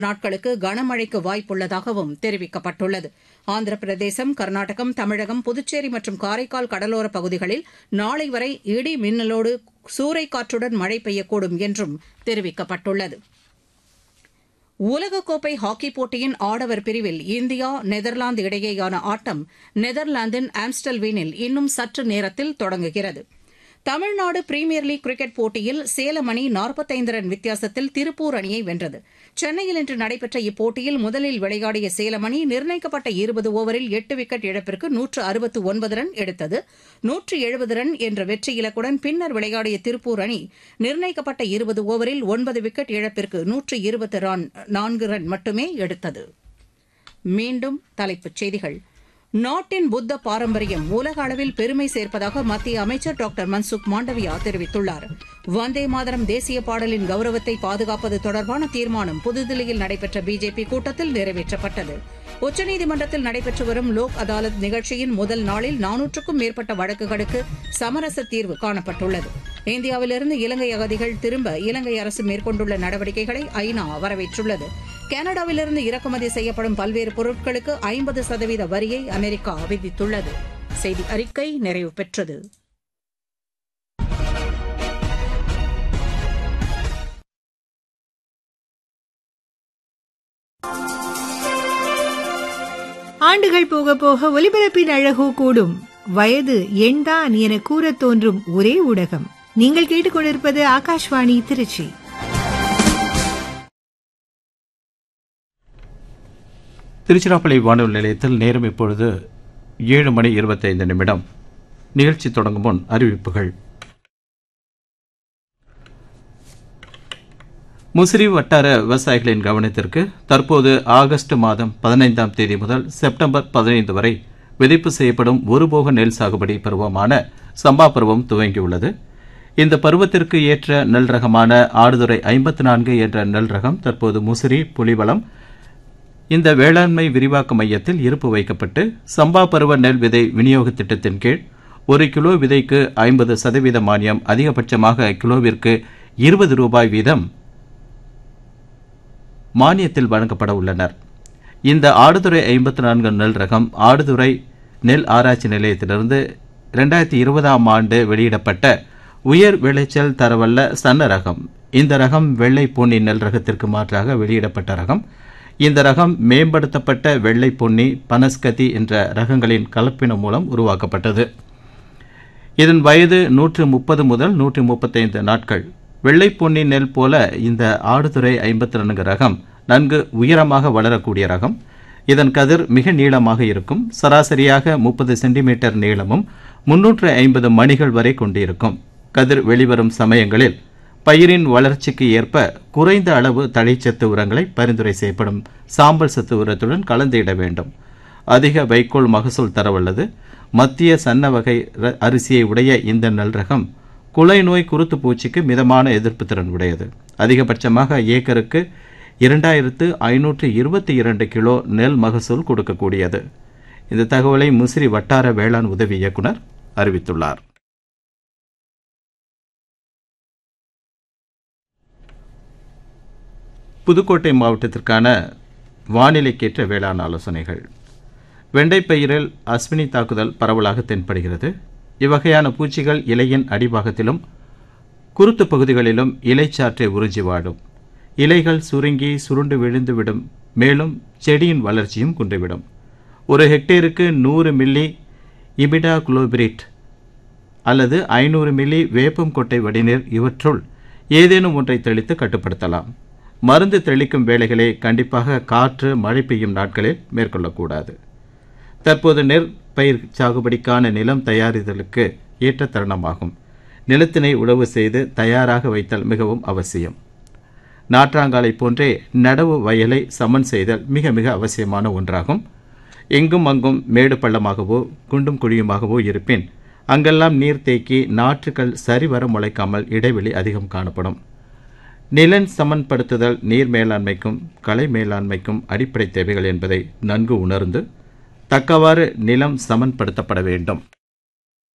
நாட்களுக்கு கனமழைக்கு வாய்ப்புள்ளதாகவும் தெரிவிக்கப்பட்டுள்ளது ஆந்திர பிரதேசம் கர்நாடகம் தமிழகம் புதுச்சேரி மற்றும் காரைக்கால் கடலோரப் பகுதிகளில் நாளை வரை இடி மின்னலோடு சூறைக்காற்றுடன் மழை பெய்யக்கூடும் என்றும் தெரிவிக்கப்பட்டுள்ளது உலகக்கோப்பை ஹாக்கிப் போட்டியின் ஆடவர் பிரிவில் இந்தியா நெதர்லாந்து இடையேயான ஆட்டம் நெதர்லாந்தின் ஆம்ஸ்டல்வீனில் இன்னும் சற்று நேரத்தில் தொடங்குகிறது தமிழ்நாடு பிரீமியர் லீக் கிரிக்கெட் போட்டியில் சேலம் அணி நாற்பத்தைந்து ரன் வித்தியாசத்தில் திருப்பூர் அணியை வென்றது சென்னையில் இன்று நடைபெற்ற இப்போட்டியில் முதலில் விளையாடிய சேலம் அணி நிர்ணயிக்கப்பட்ட இருபது ஓவரில் எட்டு விக்கெட் இழப்பிற்கு நூற்று அறுபத்து ஒன்பது ரன் எடுத்தது நூற்று எழுபது ரன் என்ற வெற்றி இலக்குடன் பின்னர் விளையாடிய திருப்பூர் அணி நிர்ணயிக்கப்பட்ட இருபது ஓவரில் ஒன்பது விக்கெட் இழப்பிற்கு நூற்று இருபத்து நான்கு ரன் மட்டுமே எடுத்தது மீண்டும் தலைப்புச் செய்திகள் நாட்டின் புத்த பாரம்பரியம் உலக அளவில் பெருமை சேர்ப்பதாக மத்திய அமைச்சர் டாக்டர் மன்சுக் மாண்டவியா தெரிவித்துள்ளார் வந்தே மாதரம் தேசிய பாடலின் கௌரவத்தை பாதுகாப்பது தொடர்பான தீர்மானம் புதுதில்லியில் நடைபெற்ற பிஜேபி கூட்டத்தில் நிறைவேற்றப்பட்டது உச்சநீதிமன்றத்தில் நடைபெற்று வரும் லோக் அதாலத் நிகழ்ச்சியின் முதல் நாளில் நானூற்றுக்கும் மேற்பட்ட வழக்குகளுக்கு சமரச தீர்வு காணப்பட்டுள்ளது இந்தியாவிலிருந்து இலங்கை அகதிகள் திரும்ப இலங்கை அரசு மேற்கொண்டுள்ள நடவடிக்கைகளை ஐநா வரவேற்றுள்ளது கனடாவிலிருந்து இறக்குமதி செய்யப்படும் பல்வேறு பொருட்களுக்கு ஐம்பது சதவீத வரியை அமெரிக்கா விதித்துள்ளது செய்தி அறிக்கை நிறைவு பெற்றது ஆண்டுகள் போக போக ஒலிபரப்பின் அழகோ கூடும் வயது எண்தான் என கூறத் தோன்றும் ஒரே ஊடகம் நீங்கள் கேட்டுக்கொண்டிருப்பது ஆகாஷ்வாணி திருச்சி திருச்சிராப்பள்ளி வானொலி நிலையத்தில் நேரம் இப்பொழுது ஏழு மணி இருபத்தைந்து நிமிடம் நிகழ்ச்சி தொடங்கும் முன் அறிவிப்புகள் முசிறி வட்டார விவசாயிகளின் கவனத்திற்கு தற்போது ஆகஸ்ட் மாதம் பதினைந்தாம் தேதி முதல் செப்டம்பர் பதினைந்து வரை விதைப்பு செய்யப்படும் ஒருபோக நெல் சாகுபடி பருவமான சம்பா பருவம் துவங்கியுள்ளது இந்த பருவத்திற்கு ஏற்ற நெல் ரகமான ஆடுதுறை ஐம்பத்தி நான்கு என்ற நெல் ரகம் தற்போது முசிறி புலிவளம் இந்த வேளாண்மை விரிவாக்க மையத்தில் இருப்பு வைக்கப்பட்டு சம்பா பருவ நெல் விதை விநியோக திட்டத்தின் கீழ் ஒரு கிலோ விதைக்கு ஐம்பது சதவீத மானியம் அதிகபட்சமாக கிலோவிற்கு இருபது ரூபாய் வீதம் மானியத்தில் வழங்கப்பட உள்ளனர் இந்த ஆடுதுறை ஐம்பத்தி நான்கு நெல் ரகம் ஆடுதுறை நெல் ஆராய்ச்சி நிலையத்திலிருந்து இரண்டாயிரத்தி இருபதாம் ஆண்டு வெளியிடப்பட்ட உயர் விளைச்சல் தரவல்ல சன்ன ரகம் இந்த ரகம் வெள்ளை பொன்னி நெல் ரகத்திற்கு மாற்றாக வெளியிடப்பட்ட ரகம் இந்த ரகம் மேம்படுத்தப்பட்ட வெள்ளை பொன்னி பனஸ்கதி என்ற ரகங்களின் கலப்பினம் மூலம் உருவாக்கப்பட்டது இதன் வயது நூற்று முப்பது முதல் நூற்றி முப்பத்தைந்து நாட்கள் வெள்ளை பொன்னி நெல் போல இந்த ஆடுதுறை ஐம்பத்தி நான்கு ரகம் நன்கு உயரமாக வளரக்கூடிய ரகம் இதன் கதிர் மிக நீளமாக இருக்கும் சராசரியாக முப்பது சென்டிமீட்டர் நீளமும் முன்னூற்று ஐம்பது மணிகள் வரை கொண்டிருக்கும் கதிர் வெளிவரும் சமயங்களில் பயிரின் வளர்ச்சிக்கு ஏற்ப குறைந்த அளவு தழைச்சத்து உரங்களை பரிந்துரை செய்யப்படும் சாம்பல் சத்து உரத்துடன் கலந்துயிட வேண்டும் அதிக வைக்கோல் மகசூல் தரவல்லது மத்திய சன்ன வகை அரிசியை உடைய இந்த நெல் ரகம் குலை நோய் குருத்து பூச்சிக்கு மிதமான எதிர்ப்பு திறன் உடையது அதிகபட்சமாக ஏக்கருக்கு இரண்டாயிரத்து ஐநூற்று இருபத்தி இரண்டு கிலோ நெல் மகசூல் கொடுக்கக்கூடியது இந்த தகவலை முசிறி வட்டார வேளாண் உதவி இயக்குனர் அறிவித்துள்ளார் புதுக்கோட்டை மாவட்டத்திற்கான வானிலைக்கேற்ற வேளாண் ஆலோசனைகள் வெண்டைப்பயிரில் அஸ்வினி தாக்குதல் பரவலாக தென்படுகிறது இவ்வகையான பூச்சிகள் இலையின் அடிபாகத்திலும் குருத்து பகுதிகளிலும் இலைச்சாற்றை உறிஞ்சி வாடும் இலைகள் சுருங்கி சுருண்டு விழுந்துவிடும் மேலும் செடியின் வளர்ச்சியும் குன்றிவிடும் ஒரு ஹெக்டேருக்கு நூறு மில்லி இபிடா குளோபிரிட் அல்லது ஐநூறு மில்லி வேப்பம் கொட்டை வடிநீர் இவற்றுள் ஏதேனும் ஒன்றை தெளித்து கட்டுப்படுத்தலாம் மருந்து தெளிக்கும் வேலைகளை கண்டிப்பாக காற்று மழை பெய்யும் நாட்களில் மேற்கொள்ளக்கூடாது தற்போது நெற்பயிர் சாகுபடிக்கான நிலம் தயாரித்தலுக்கு ஏற்ற தருணமாகும் நிலத்தினை உழவு செய்து தயாராக வைத்தல் மிகவும் அவசியம் நாற்றாங்காலை போன்றே நடவு வயலை சமன் செய்தல் மிக மிக அவசியமான ஒன்றாகும் எங்கும் அங்கும் மேடு பள்ளமாகவோ குண்டும் குழியுமாகவோ இருப்பின் அங்கெல்லாம் நீர் தேக்கி நாற்றுகள் சரிவர முளைக்காமல் இடைவெளி அதிகம் காணப்படும் நிலன் சமன்படுத்துதல் நீர் மேலாண்மைக்கும் கலை மேலாண்மைக்கும் அடிப்படை தேவைகள் என்பதை நன்கு உணர்ந்து தக்கவாறு நிலம் சமன்படுத்தப்பட வேண்டும்